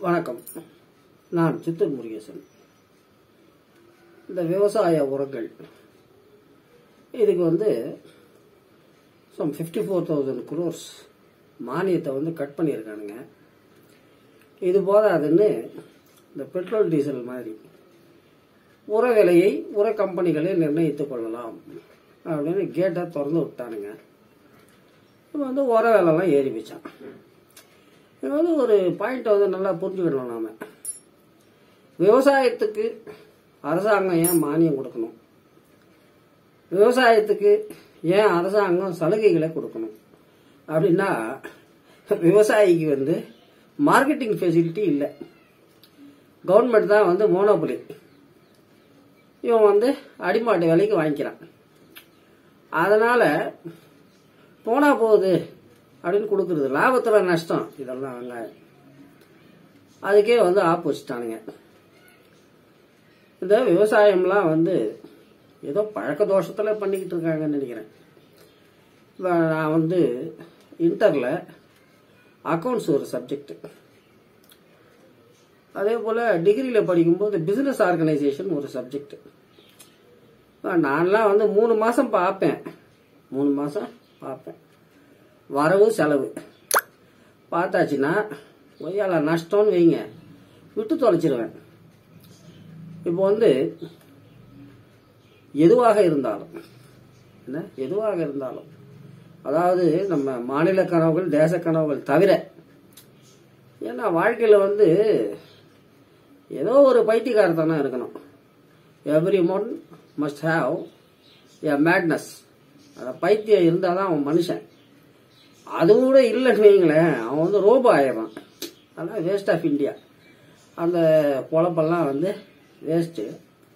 வணக்கம் நான் சித்தூர் முருகேசன் இந்த விவசாய உரங்கள் இதுக்கு வந்து some fifty four thousand crores மானியத்தை வந்து கட் பண்ணியிருக்கானுங்க இது போதாதுன்னு இந்த பெட்ரோல் டீசல் மாதிரி உர விலையை உர கம்பெனிகளே நிர்ணயித்துக் கொள்ளலாம் அப்படின்னு கேட்டை திறந்து விட்டானுங்க இப்போ வந்து உர விலைலாம் ஏறி போச்சான் இது வந்து ஒரு பாயிண்ட் வந்து நல்லா புரிஞ்சுக்கிடலாம் நாம விவசாயத்துக்கு அரசாங்கம் ஏன் மானியம் கொடுக்கணும் விவசாயத்துக்கு ஏன் அரசாங்கம் சலுகைகளை கொடுக்கணும் அப்படின்னா விவசாயிக்கு வந்து மார்க்கெட்டிங் ஃபெசிலிட்டி இல்லை கவர்மெண்ட் தான் வந்து மோனோபொலி இவன் வந்து அடிமாட்டு விலைக்கு வாங்கிக்கிறான் அதனால போனா போகுது அப்படின்னு கொடுக்கறது லாபத்துல நஷ்டம் இதெல்லாம் வெங்காயம் அதுக்கே வந்து ஆப்போசிட்டானுங்க இந்த விவசாயம்லாம் வந்து ஏதோ பழக்க தோஷத்துல பண்ணிக்கிட்டு இருக்காங்கன்னு நினைக்கிறேன் இப்ப நான் வந்து இன்டர்ல அக்கௌண்ட்ஸ் ஒரு சப்ஜெக்ட் அதே போல டிகிரியில படிக்கும்போது பிசினஸ் ஆர்கனைசேஷன் ஒரு சப்ஜெக்ட் நான்லாம் வந்து மூணு மாசம் பார்ப்பேன் மூணு மாசம் பார்ப்பேன் வரவு செலவு பார்த்தாச்சுன்னா ஒய்யால நஷ்டம்னு வைங்க விட்டு தொலைச்சிருவேன் இப்போ வந்து எதுவாக இருந்தாலும் என்ன எதுவாக இருந்தாலும் அதாவது நம்ம மாநில கனவுகள் தேச கனவுகள் தவிர ஏன்னா வாழ்க்கையில் வந்து ஏதோ ஒரு பைத்தியக்காரத்தனம் இருக்கணும் every one must have a madness அந்த பைத்தியம் இருந்தால் தான் அவன் மனுஷன் அது கூட இல்லைன்னு வைங்களேன் அவன் வந்து ரோபோ ஆயிடுறான் அதான் வேஸ்ட் ஆஃப் இந்தியா அந்த பொழப்பெல்லாம் வந்து வேஸ்ட்டு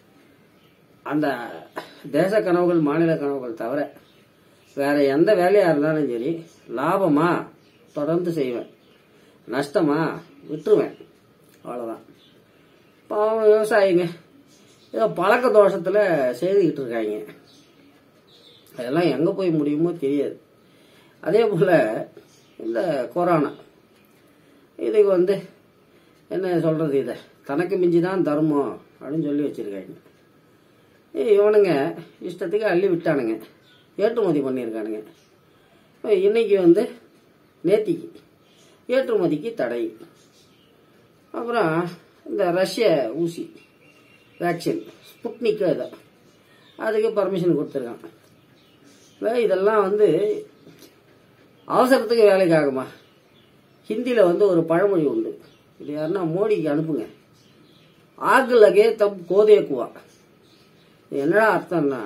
அந்த தேச கனவுகள் மாநில கனவுகள் தவிர வேற எந்த வேலையா இருந்தாலும் சரி லாபமா தொடர்ந்து செய்வேன் நஷ்டமா விட்டுருவேன் அவ்வளோதான் பாவம் விவசாயிங்க ஏதோ பழக்க தோஷத்தில் செய்துக்கிட்டு இருக்காங்க அதெல்லாம் எங்கே போய் முடியுமோ தெரியாது அதே போல் இந்த கொரோனா இதுக்கு வந்து என்ன சொல்கிறது இதை தனக்கு மிஞ்சி தான் தர்மம் அப்படின்னு சொல்லி வச்சுருக்காங்க இவனுங்க இஷ்டத்துக்கு அள்ளி விட்டானுங்க ஏற்றுமதி பண்ணியிருக்கானுங்க இன்னைக்கு வந்து நேத்திக்கு ஏற்றுமதிக்கு தடை அப்புறம் இந்த ரஷ்ய ஊசி வேக்சின் ஸ்புட்னிக் அதை அதுக்கு பர்மிஷன் கொடுத்துருக்கான் இதெல்லாம் வந்து அவசரத்துக்கு வேலைக்கு ஆகுமா ஹிந்தியில் வந்து ஒரு பழமொழி உண்டு இது யாருன்னா மோடிக்கு அனுப்புங்க ஆகு லகே தப் கோதே குவா என்னடா அர்த்தம்னா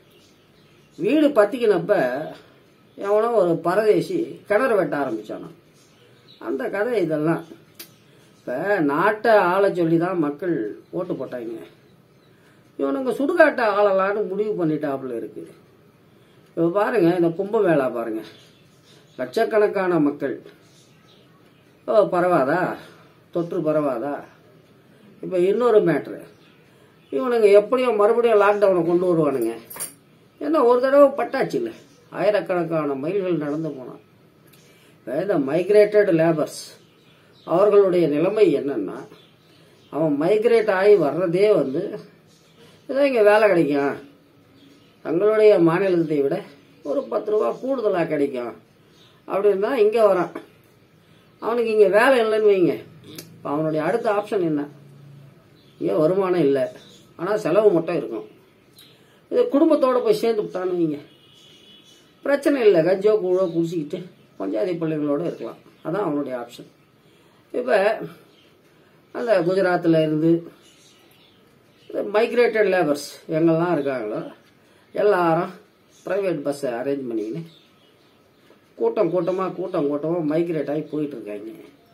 வீடு பத்திக்கினப்ப எவனோ ஒரு பரதேசி கிணறு வெட்ட ஆரம்பிச்சானோ அந்த கதை இதெல்லாம் இப்போ நாட்டை ஆள சொல்லி தான் மக்கள் ஓட்டு போட்டாங்க இவனுங்க சுடுகாட்டை ஆளலான்னு முடிவு பண்ணிட்டாப்புல இருக்கு இப்போ பாருங்க இந்த கும்பமேளா பாருங்க லட்சக்கணக்கான மக்கள் ஓ பரவாதா தொற்று பரவாதா இப்போ இன்னொரு மேட்ரு இவனுங்க எப்படியும் மறுபடியும் லாக்டவுனை கொண்டு வருவானுங்க ஏன்னா ஒரு தடவை பட்டாச்சு இல்லை ஆயிரக்கணக்கான மைல்கள் நடந்து போனான் இந்த மைக்ரேட்டட் லேபர்ஸ் அவர்களுடைய நிலைமை என்னன்னா அவன் மைக்ரேட் ஆகி வர்றதே வந்து ஏதோ இங்கே வேலை கிடைக்கும் தங்களுடைய மாநிலத்தை விட ஒரு பத்து ரூபா கூடுதலாக கிடைக்கும் அப்படின்னு தான் இங்கே வரான் அவனுக்கு இங்கே வேலை இல்லைன்னு வைங்க இப்போ அவனுடைய அடுத்த ஆப்ஷன் என்ன இங்கே வருமானம் இல்லை ஆனால் செலவு மட்டும் இருக்கும் இது குடும்பத்தோடு போய் சேர்ந்து விட்டான்னு வைங்க பிரச்சனை இல்லை கஞ்சோ கூழோ குடிச்சிக்கிட்டு பஞ்சாயத்து பிள்ளைங்களோட இருக்கலாம் அதான் அவனுடைய ஆப்ஷன் இப்போ அந்த குஜராத்தில் இருந்து மைக்ரேட்டட் லேபர்ஸ் எங்கெல்லாம் இருக்காங்களோ எல்லாரும் ப்ரைவேட் பஸ்ஸை அரேஞ்ச் பண்ணிக்கின்னு கூட்டம் கூட்டமாக கூட்டம் கூட்டமாக மைக்ரேட் ஆகி போயிட்டு இருக்காங்க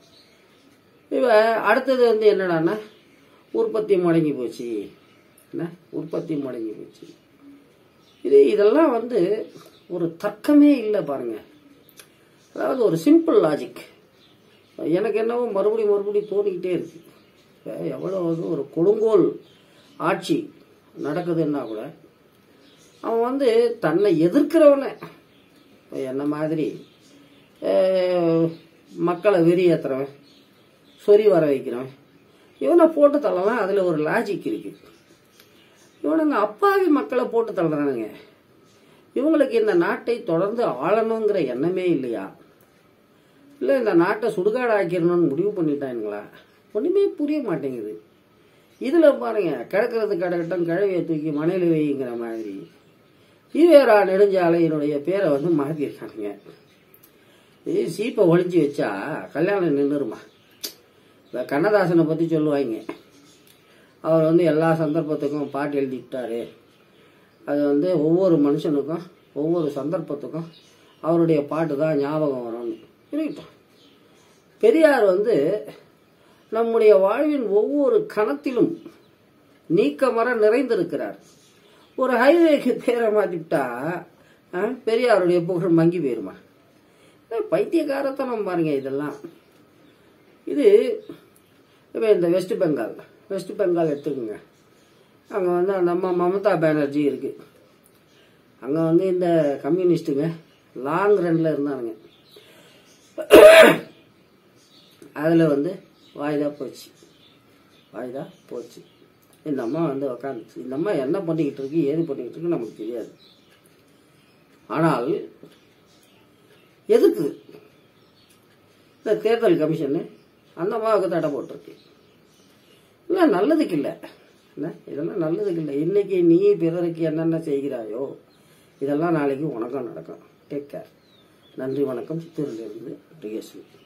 இப்போ அடுத்தது வந்து என்னடான்னா உற்பத்தி முடங்கி போச்சு என்ன உற்பத்தி முடங்கி போச்சு இது இதெல்லாம் வந்து ஒரு தர்க்கமே இல்லை பாருங்க அதாவது ஒரு சிம்பிள் லாஜிக் எனக்கு என்னவோ மறுபடியும் மறுபடியும் தோணிக்கிட்டே இருக்கு எவ்வளோ வந்து ஒரு கொடுங்கோல் ஆட்சி நடக்குதுன்னா கூட அவன் வந்து தன்னை எதிர்க்கிறவனை இப்போ என்ன மாதிரி அஹ், மக்களை வெறியேற்றுறவன் சொறி வர வைக்கிறோம் இவனை போட்டு தள்ளலாம் அதில் ஒரு லாஜிக் இருக்கு இவனுங்க அப்பாவி மக்களை போட்டு தள்ளுறானுங்க இவங்களுக்கு இந்த நாட்டை தொடர்ந்து ஆளணுங்கிற எண்ணமே இல்லையா இல்லை இந்த நாட்டை சுடுகாடு ஆக்கிடணும்னு முடிவு பண்ணிட்டானுங்களா ஒன்றுமே புரிய மாட்டேங்குது இதில் பாருங்க கிடக்கிறது கிடக்கட்டும் கிழவியை தூக்கி மனையில் வைங்கிற மாதிரி ஈவேரா நெடுஞ்சாலையினுடைய பேரை வந்து மாற்றிருக்கானுங்க இது சீப்பை ஒழிச்சு வச்சா கல்யாணம் நின்றுருமா இப்போ கண்ணதாசனை பற்றி சொல்லுவாங்க அவர் வந்து எல்லா சந்தர்ப்பத்துக்கும் பாட்டு எழுதிக்கிட்டாரு அது வந்து ஒவ்வொரு மனுஷனுக்கும் ஒவ்வொரு சந்தர்ப்பத்துக்கும் அவருடைய பாட்டு தான் ஞாபகம் வரும்னு இருக்கட்டும் பெரியார் வந்து நம்முடைய வாழ்வின் ஒவ்வொரு கணத்திலும் நீக்கமர நிறைந்திருக்கிறார் ஒரு ஹைவேக்கு பேரை மாத்திவிட்டா ஆ, பெரியாருடைய புகழ் மங்கி போயிருமா ஏய், பைத்தியக்காரத்தனம் பாருங்க இதெல்லாம் இது இப்போ இந்த வெஸ்ட் பெங்கால் வெஸ்ட் பெங்கால் எடுத்துக்கோங்க அங்கே வந்து அந்த அம்மா மமதா பானர்ஜி இருக்கு அங்கே வந்து இந்த கம்யூனிஸ்ட்டுங்க லாங் ரன்ல இருந்தானுங்க அதில் வந்து வாய்தா போச்சு வாய்தா போச்சு இந்த அம்மா வந்து உக்காந்துச்சு இந்த அம்மா என்ன பண்ணிக்கிட்டு இருக்கு ஏது பண்ணிக்கிட்டு இருக்கு நமக்கு தெரியாது ஆனால் எதுக்கு இந்த தேர்தல் கமிஷனு அந்த அம்மாவுக்கு தடை போட்டிருக்கு இல்லை நல்லதுக்கு இல்லை என்ன இதெல்லாம் நல்லதுக்கு இல்லை இன்னைக்கு நீ பிறருக்கு என்னென்ன செய்கிறாயோ இதெல்லாம் நாளைக்கு உனக்கும் நடக்கும் டேக் கேர் நன்றி வணக்கம் சித்தூரிலிருந்து ரிகேஸ்வரி